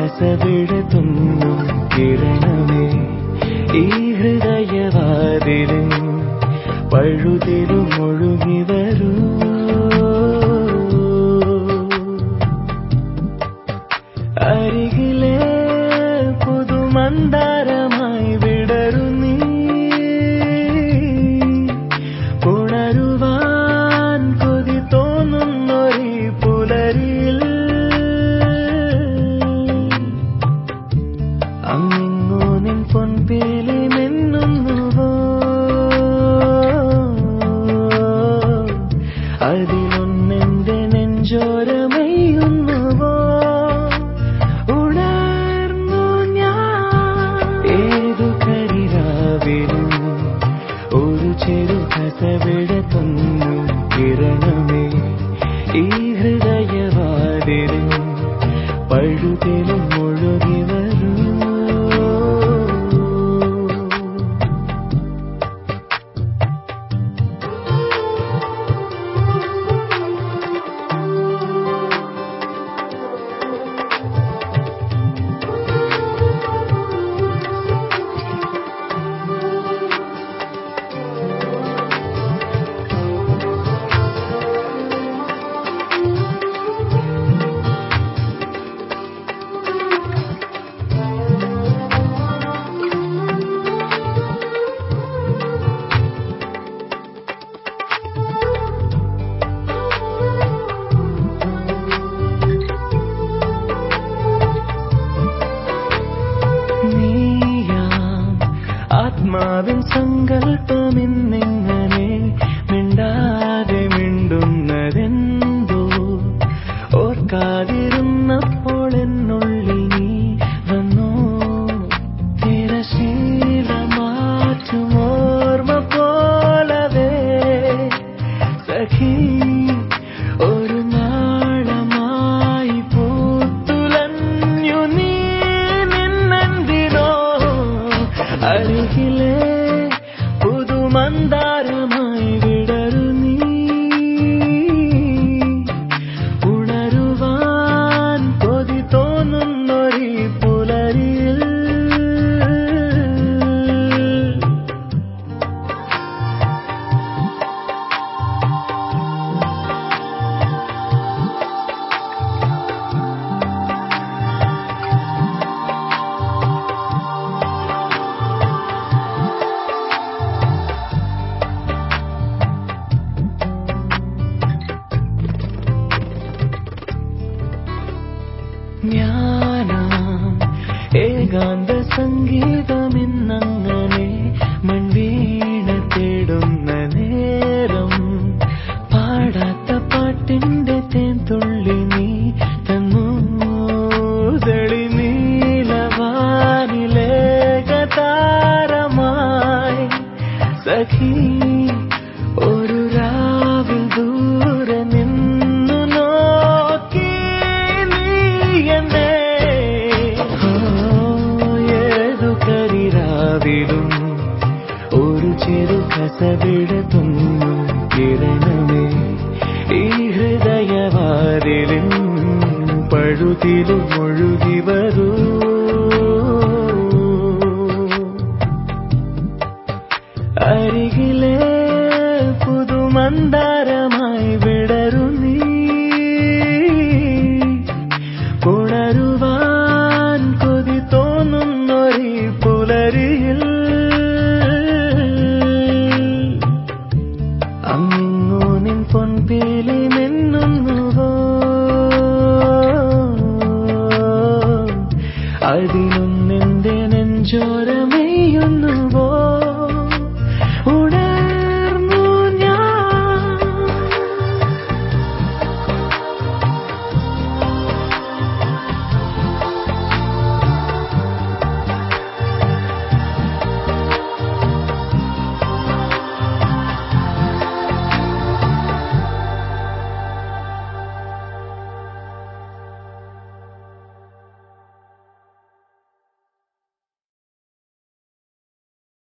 കസവിടത്തുന്നു കിരണമേ ഈ ഹൃദയവാതിലും പഴുതിലും ഒഴുകി വരൂ അരികിലെ പുതുമന്ദാരമായി വിടരു നീ ഉണരുവാൻ കൊതി തോന്നുന്നൊരീ പുലരിയിൽ അങ്ങിങ്ങോ നിൻ പൊൻപേലി മിന്നുന്നുവോ അതിലൊന്നെന്റെ നെഞ്ചോരമയ്യുന്നുവോ ഉണർന്നു ഞാൻ ഏതു കരിരാവിലും ഒരു ചെറു കഥവിടത്തുന്നു കിരണമേ ഈ ഹൃദയവാതിലും പഴുതിലും ഒഴുകി വരൂ നീയാം ആത്മാവിൻ സങ്കല്പമിന്നെങ്ങനെ മിണ്ടാതെ മിണ്ടുന്നതെന്തോ ഓർക്കാതിരുന്നപ്പോൾ എന്നുള്ളിൽ നീ വന്നോ തിരശീല മാറ്റും ഓർമ്മ പോലവേ സഖി ഒരു നാളമായി പൂത്തുലഞ്ഞു നീ നിന്നെന്തിനോ അരികിലെ പുതുമന്ദാരമായി വിടരു നീ ഉണരുവാൻ കൊതി തോന്നുന്നൊരീ പുലരിയിൽ ഞാനാം ഏകാന്ത സംഗീതമിന്നങ്ങനെ മൺവീണ തേടുന്ന നേരം പാടാത്ത പാട്ടിന്റെ തേൻ തുള്ളി നീ തന്നു തെളി നീലവാനിലേകതാരമായി സഖി ഒരു രാവിൽ ദൂരെ നിന്നു നോക്കി നീ എന്നെ ഓ, ഏതു കരിരാവിലും ഒരു ചെറു കസവിടത്തുന്നു കിരണമേ ഈ ഹൃദയവാതിലും പഴുതിലും ഒഴുകി വരൂ അരികിലെ പുതുമന്ദാരമായി വിടരു നീ ഉണരുവാൻ കൊതി തോന്നുന്നൊരീ പുലരിയിൽ അങ്ങിങ്ങോ നിൻ പൊൻപേലി